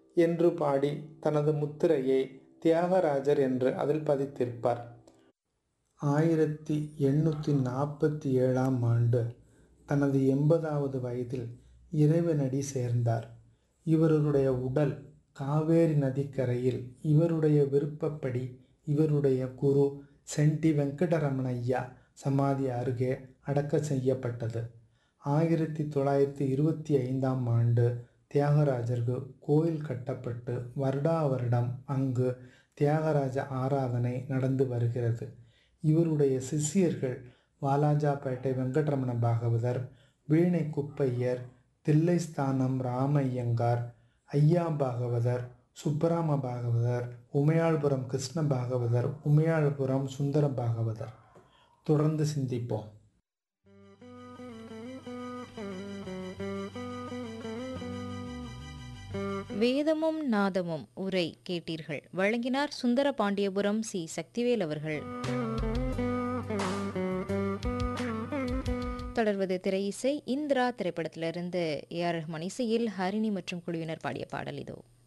என்று பாடி தனது முத்திரையை தியாகராஜர் என்று அதில் பதித்திருப்பார் ஆயிரத்தி எண்ணூற்றி நாற்பத்தி ஏழாம் ஆண்டு தனது எண்பதாவது வயதில் இறைவனடி சேர்ந்தார் இவருடைய உடல் காவேரி நதிக்கரையில் இவருடைய விருப்பப்படி இவருடைய குரு சென்டி வெங்கடரமணையா சமாதி அருகே அடக்க செய்யப்பட்டது ஆயிரத்தி தொள்ளாயிரத்தி இருபத்தி ஐந்தாம் ஆண்டு தியாகராஜருக்கு கோயில் கட்டப்பட்டு வருடா வருடம் அங்கு தியாகராஜ ஆராதனை நடந்து வருகிறது இவருடைய சிஷ்யர்கள் வாலாஜாபேட்டை வெங்கட்ரமண பாகவதர் வீணை குப்பையர் தில்லைஸ்தானம் ராமையங்கார் ஐயா பாகவதர் சுப்பராம பாகவதர் உமையாள்புரம் கிருஷ்ண பாகவதர் உமையாள்புரம் சுந்தர பாகவதர் தொடர்ந்து சிந்திப்போம் வேதமும் நாதமும் உரை கேட்டீர்கள் வழங்கினார் சுந்தர பாண்டியபுரம் சி சக்திவேல் அவர்கள் தொடர்வது திரை இசை இந்திரா திரைப்படத்திலிருந்து ஏ ஆர் ரஹ்மான் இசையில் ஹரிணி மற்றும் குழுவினர் பாடிய பாடல் இதோ